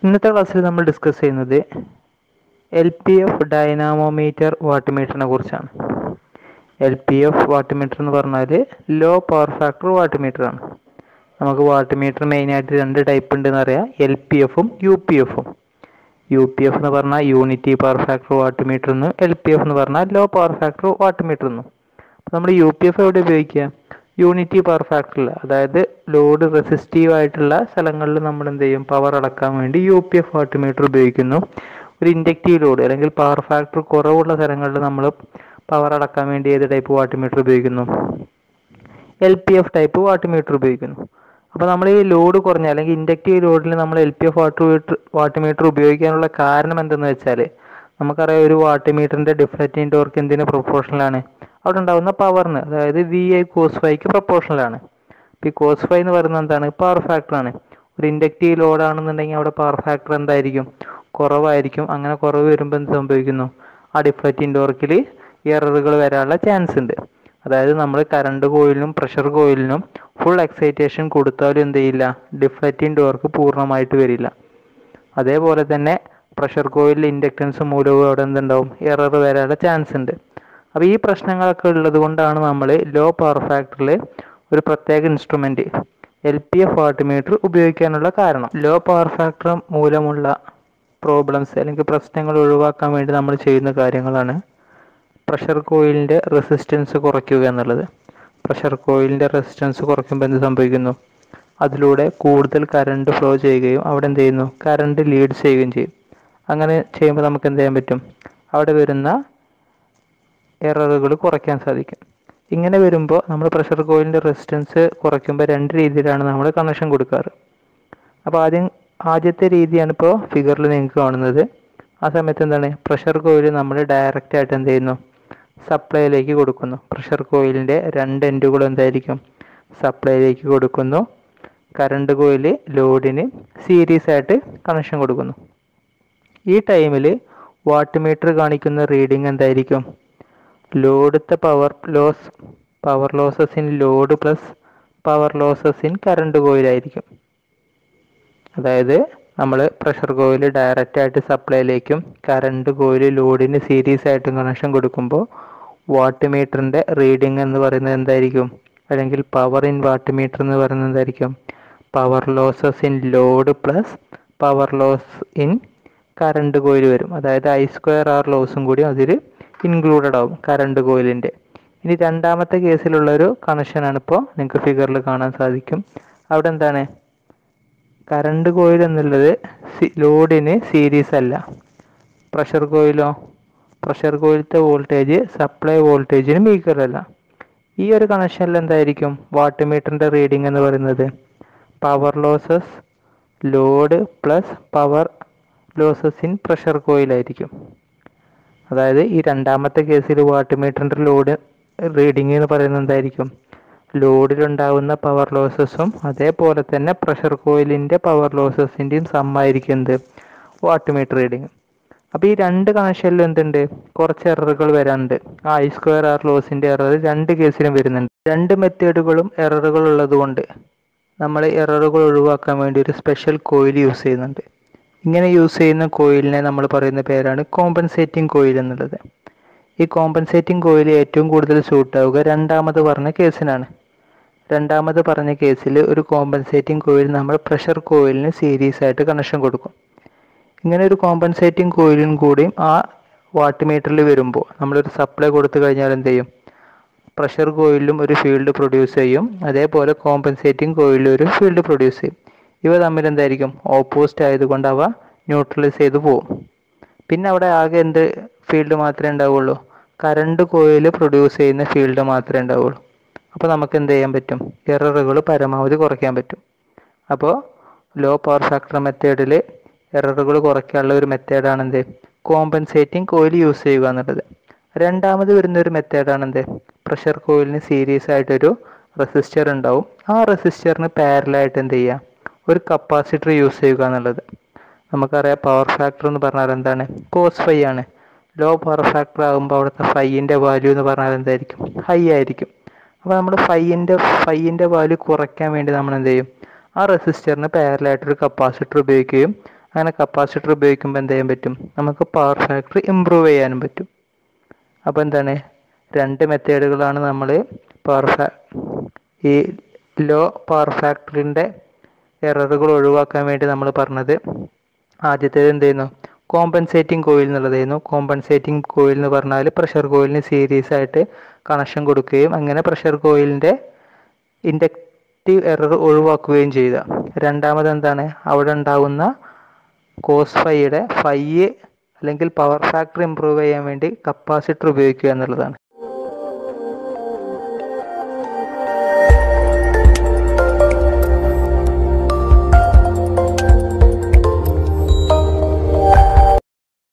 ഇന്നത്തെ ക്ലാസ്സിൽ നമ്മൾ ഡിസ്കസ് ചെയ്യുന്നത് എൽ പി എഫ് ഡൈനാമോമീറ്റർ വാട്ട്മീറ്ററിനെ കുറിച്ചാണ് എൽ പി എഫ് വാട്ട്മീറ്റർ എന്ന് പറഞ്ഞാൽ ലോ പവർ ഫാക്ടർ വാട്ട്മീറ്റർ ആണ് നമുക്ക് വാട്ട്മീറ്റർ മെയിനായിട്ട് രണ്ട് ടൈപ്പ് ഉണ്ടെന്ന് അറിയാം എൽ പി എഫും യു പി എഫും യു പി എഫ് എന്ന് പറഞ്ഞാൽ യൂണിറ്റി പവർ ഫാക്ടർ വാട്ട്മീറ്റർ എന്നും എൽ പി എഫ് എന്ന് പറഞ്ഞാൽ ലോ പവർ ഫാക്ടർ വാട്ട്മീറ്റർ എന്നും നമ്മൾ യു പി എഫ് എവിടെ ഉപയോഗിക്കുക യൂണിറ്റി പവർ ഫാക്ടറിൽ അതായത് ലോഡ് റെസിസ്റ്റീവ് ആയിട്ടുള്ള സ്ഥലങ്ങളിൽ നമ്മൾ എന്ത് ചെയ്യും പവർ അളക്കാൻ വേണ്ടി യു പി എഫ് വാട്ട്മീറ്റർ ഉപയോഗിക്കുന്നു ഒരു ഇൻഡക്റ്റീവ് ലോഡ് അല്ലെങ്കിൽ പവർ ഫാക്ടർ കുറവുള്ള സ്ഥലങ്ങളിൽ നമ്മൾ പവർ അളക്കാൻ വേണ്ടി ഏത് ടൈപ്പ് വാട്ട്മീറ്റർ ഉപയോഗിക്കുന്നു L P F type wattmeter ഉപയോഗിക്കുന്നു അപ്പോൾ നമ്മൾ ഈ ലോഡ് കുറഞ്ഞ അല്ലെങ്കിൽ ഇൻഡക്റ്റീവ് ലോഡിൽ നമ്മൾ L P F wattmeter wattmeter ഉപയോഗിക്കാനുള്ള കാരണം എന്തെന്ന് വെച്ചാൽ നമുക്കറിയാം ഒരു വാട്ട്മീറ്ററിൻ്റെ ഡിഫ്ലക്റ്റിംഗ് ടോർക്ക് എന്തിന് പ്രൊപ്പോർഷണലാണ് അവിടെ ഉണ്ടാകുന്ന പവറിന് അതായത് വി ഐ കോസ് ഫൈക്ക് പ്രൊപ്പോർഷണലാണ് ഇപ്പോൾ ഈ കോസ് ഫൈ എന്ന് പറയുന്നത് എന്താണ് പവർ ഫാക്ടറാണ് ഒരു ഇൻഡക്റ്റീവ് ലോഡ് ആണെന്നുണ്ടെങ്കിൽ അവിടെ പവർ ഫാക്ടർ എന്തായിരിക്കും കുറവായിരിക്കും അങ്ങനെ കുറവ് വരുമ്പോൾ എന്ത് സംഭവിക്കുന്നു ആ ഡിഫ്ലക്റ്റിംഗ് ടോർക്കിൽ എററുകൾ വരാനുള്ള ചാൻസ് ഉണ്ട് അതായത് നമ്മൾ കറണ്ട് കോയിലിനും പ്രഷർ കോയിലിനും ഫുൾ എക്സൈറ്റേഷൻ കൊടുത്താലും എന്ത് ചെയ്യില്ല ഡിഫ്ലക്റ്റിംഗ് ടോർക്ക് പൂർണ്ണമായിട്ട് വരില്ല അതേപോലെ തന്നെ പ്രഷർ കോയിലിൽ ഇൻഡക്റ്റൻസ് മൂലവും അവിടെ എന്തുണ്ടാവും എറർ വരാനുള്ള ചാൻസ് ഉണ്ട് അപ്പോൾ ഈ പ്രശ്നങ്ങളൊക്കെ ഉള്ളത് കൊണ്ടാണ് നമ്മൾ ലോ പവർ ഫാക്ടറിൽ ഒരു പ്രത്യേക instrument L P F wattmeter ഉപയോഗിക്കാനുള്ള കാരണം ലോ പവർ ഫാക്ടർ മൂലമുള്ള പ്രോബ്ലംസ് അല്ലെങ്കിൽ പ്രശ്നങ്ങൾ ഒഴിവാക്കാൻ വേണ്ടി നമ്മൾ ചെയ്യുന്ന കാര്യങ്ങളാണ് പ്രഷർ കോയിലിൻ്റെ റെസിസ്റ്റൻസ് കുറയ്ക്കുക എന്നുള്ളത് പ്രഷർ കോയിലിൻ്റെ റെസിസ്റ്റൻസ് കുറയ്ക്കുമ്പോൾ എന്ത് സംഭവിക്കുന്നു അതിലൂടെ കൂടുതൽ കറണ്ട് ഫ്ലോ ചെയ്യുകയും അവിടെ എന്ത് ചെയ്യുന്നു കറണ്ട് ലീഡ് ചെയ്യുകയും ചെയ്യും അങ്ങനെ ചെയ്യുമ്പോൾ നമുക്ക് എന്ത് ചെയ്യാൻ പറ്റും അവിടെ വരുന്ന എററുകൾ കുറയ്ക്കാൻ സാധിക്കും ഇങ്ങനെ വരുമ്പോൾ നമ്മൾ പ്രഷർ കോയിലിൻ്റെ റെസിസ്റ്റൻസ് കുറയ്ക്കുമ്പോൾ രണ്ട് രീതിയിലാണ് നമ്മൾ കണക്ഷൻ കൊടുക്കാറ് അപ്പോൾ ആദ്യം ആദ്യത്തെ രീതിയാണ് ഇപ്പോൾ ഫിഗറിൽ നിങ്ങൾക്ക് കാണുന്നത് ആ സമയത്ത് എന്താണ് പ്രഷർ കോയിൽ നമ്മൾ ഡയറക്റ്റ് ആയിട്ട് എന്ത് ചെയ്യുന്നു സപ്ലൈയിലേക്ക് കൊടുക്കുന്നു പ്രഷർ കോയിലിൻ്റെ രണ്ട് എൻഡുകൾ എന്തായിരിക്കും സപ്ലൈയിലേക്ക് കൊടുക്കുന്നു കറണ്ട് കോയിൽ ലോഡിന് സീരീസ് ആയിട്ട് കണക്ഷൻ കൊടുക്കുന്നു ഈ ടൈമിൽ വാട്ട് മീറ്റർ കാണിക്കുന്ന റീഡിംഗ് എന്തായിരിക്കും ലോഡത്തെ power loss power losses in load plus power losses in current കോയിലായിരിക്കും അതായത് നമ്മൾ പ്രഷർ കോയിൽ ഡയറക്റ്റ് ആയിട്ട് സപ്ലൈയിലേക്കും കറണ്ട് കോയിൽ ലോഡിന് സീരീസ് ആയിട്ടും കണക്ഷൻ കൊടുക്കുമ്പോൾ വാട്ട് മീറ്ററിൻ്റെ റീഡിംഗ് എന്ന് പറയുന്നത് എന്തായിരിക്കും അല്ലെങ്കിൽ പവർ ഇൻ വാട്ട് മീറ്റർ എന്ന് പറയുന്നത് എന്തായിരിക്കും power losses in load plus power loss in current coil വരും അതായത് ഐ സ്ക്വയർ ആർ ലോസും കൂടി അതിൽ ഇൻക്ലൂഡഡ് ആവും കറണ്ട് കോയിലിൻ്റെ ഇനി രണ്ടാമത്തെ കേസിലുള്ളൊരു കണക്ഷനാണ് ഇപ്പോൾ നിങ്ങൾക്ക് ഫിഗറിൽ കാണാൻ സാധിക്കും അവിടെ എന്താണ് കറണ്ട് കോയിൽ എന്നുള്ളത് ലോഡിന് സീരീസ് അല്ല പ്രഷർ കോയിലോ പ്രഷർ കോയിലത്തെ വോൾട്ടേജ് സപ്ലൈ വോൾട്ടേജിന് മീക്കർ അല്ല ഈ ഒരു കണക്ഷനിൽ എന്തായിരിക്കും വാട്ട് മീറ്ററിൻ്റെ റീഡിംഗ് എന്ന് പറയുന്നത് power losses load plus power losses in pressure കോയിലായിരിക്കും അതായത് ഈ രണ്ടാമത്തെ കേസിൽ വാട്ട് മീറ്ററിൻ്റെ ലോഡ് റീഡിംഗ് എന്ന് പറയുന്നത് എന്തായിരിക്കും ലോഡിലുണ്ടാകുന്ന പവർ ലോസസും അതേപോലെ തന്നെ പ്രഷർ കോയിലിൻ്റെ പവർ ലോസസിൻ്റെയും സമ്മായിരിക്കും എന്ത് വാട്ട് മീറ്റർ റീഡിങ് അപ്പോൾ ഈ രണ്ട് കണക്ഷനിലും എന്തുണ്ട് കുറച്ച് എററുകൾ വരാനുണ്ട് ആ ഐ സ്ക്വയർ ആർ ലോസിൻ്റെ എറർ രണ്ട് കേസിലും വരുന്നുണ്ട് രണ്ട് മെത്തേഡുകളും എററുകൾ ഉള്ളതുകൊണ്ട് നമ്മൾ എററുകൾ ഒഴിവാക്കാൻ വേണ്ടി ഒരു സ്പെഷ്യൽ കോയിൽ യൂസ് ചെയ്യുന്നുണ്ട് ഇങ്ങനെ യൂസ് ചെയ്യുന്ന കോയിലിനെ നമ്മൾ പറയുന്ന പേരാണ് കോമ്പൻസേറ്റിംഗ് കോയിൽ എന്നുള്ളത് ഈ കോമ്പൻസേറ്റിംഗ് കോയിൽ ഏറ്റവും കൂടുതൽ സൂട്ടാവുക രണ്ടാമത് പറഞ്ഞ കേസിനാണ് രണ്ടാമത് പറഞ്ഞ കേസിൽ ഒരു കോമ്പൻസേറ്റിംഗ് കോയിൽ നമ്മൾ പ്രഷർ കോയിലിന് സീരീസ് ആയിട്ട് കണക്ഷൻ കൊടുക്കും ഇങ്ങനെ ഒരു കോമ്പൻസേറ്റിംഗ് കോയിലും കൂടിയും ആ വാട്ട് മീറ്ററിൽ വരുമ്പോൾ നമ്മളൊരു സപ്ലൈ കൊടുത്തു കഴിഞ്ഞാൽ എന്ത് ചെയ്യും പ്രഷർ കോയിലും ഒരു ഫീൽഡ് പ്രൊഡ്യൂസ് ചെയ്യും അതേപോലെ കോമ്പൻസേറ്റിംഗ് കോയിലും ഒരു ഫീൽഡ് പ്രൊഡ്യൂസ് ചെയ്യും ഇവ തമ്മിൽ എന്തായിരിക്കും ഓപ്പോസിറ്റ് ആയതുകൊണ്ട് അവ ന്യൂട്രലൈസ് ചെയ്ത് പോകും പിന്നെ അവിടെ ആകെ എന്ത് ഫീൽഡ് മാത്രമേ ഉണ്ടാവുള്ളൂ കറണ്ട് കോയിൽ പ്രൊഡ്യൂസ് ചെയ്യുന്ന ഫീൽഡ് മാത്രമേ ഉണ്ടാവുള്ളൂ അപ്പോൾ നമുക്ക് എന്ത് ചെയ്യാൻ പറ്റും എററുകൾ പരമാവധി കുറയ്ക്കാൻ പറ്റും അപ്പോൾ ലോ പവർ ഫാക്ടർ മെത്തേഡിൽ എററുകൾ കുറയ്ക്കാനുള്ള ഒരു മെത്തേഡാണ് എന്ത് കോമ്പൻസേറ്റിംഗ് കോയിൽ യൂസ് ചെയ്യുക എന്നുള്ളത് രണ്ടാമത് വരുന്ന ഒരു മെത്തേഡാണ് എന്ത് പ്രഷർ കോയിലിന് സീരീസ് ആയിട്ടൊരു റെസിസ്റ്റർ ഉണ്ടാവും ആ റെസിസ്റ്ററിന് പാരലായിട്ട് എന്ത് ചെയ്യുക ഒരു കപ്പാസിറ്റർ യൂസ് ചെയ്യുക എന്നുള്ളത് നമുക്കറിയാം പവർ ഫാക്ടർ എന്ന് പറഞ്ഞാൽ എന്താണ് കോസ് ഫൈ ആണ് ലോ പവർ ഫാക്ടർ ആകുമ്പോൾ അവിടുത്തെ ഫൈൻ്റെ വാല്യൂ എന്ന് പറഞ്ഞാൽ എന്തായിരിക്കും ഹൈ ആയിരിക്കും അപ്പോൾ നമ്മൾ ഫൈൻ്റെ ഫൈൻ്റെ വാല്യൂ കുറയ്ക്കാൻ വേണ്ടി നമ്മൾ എന്ത് ചെയ്യും ആ റെസിസ്റ്ററിന് പാരലായിട്ടൊരു കപ്പാസിറ്റർ ഉപയോഗിക്കുകയും അങ്ങനെ കപ്പാസിറ്റർ ഉപയോഗിക്കുമ്പോൾ എന്ത് ചെയ്യാൻ പറ്റും നമുക്ക് പവർ ഫാക്ടർ ഇമ്പ്രൂവ് ചെയ്യാനും പറ്റും അപ്പോൾ എന്താണ് രണ്ട് മെത്തേഡുകളാണ് നമ്മൾ പവർ ഫാ ഈ ലോ പവർ ഫാക്ടറിൻ്റെ എററുകൾ ഒഴിവാക്കാൻ വേണ്ടി നമ്മൾ പറഞ്ഞത് ആദ്യത്തേത് എന്ത് ചെയ്യുന്നു കോമ്പൻസേറ്റിംഗ് കോയിൽ എന്നുള്ളതായിരുന്നു കോമ്പൻസേറ്റിംഗ് കോയിൽ എന്ന് പറഞ്ഞാൽ പ്രഷർ കോയിലിന് സീരീസ് ആയിട്ട് കണക്ഷൻ കൊടുക്കുകയും അങ്ങനെ പ്രഷർ കോയിലിൻ്റെ ഇൻഡക്റ്റീവ് എറർ ഒഴിവാക്കുകയും ചെയ്യുക രണ്ടാമത് എന്താണ് അവിടെ ഉണ്ടാകുന്ന കോസ് ഫൈയുടെ ഫൈ അല്ലെങ്കിൽ പവർ ഫാക്ടർ ഇമ്പ്രൂവ് ചെയ്യാൻ വേണ്ടി കപ്പാസിറ്റർ ഉപയോഗിക്കുക എന്നുള്ളതാണ്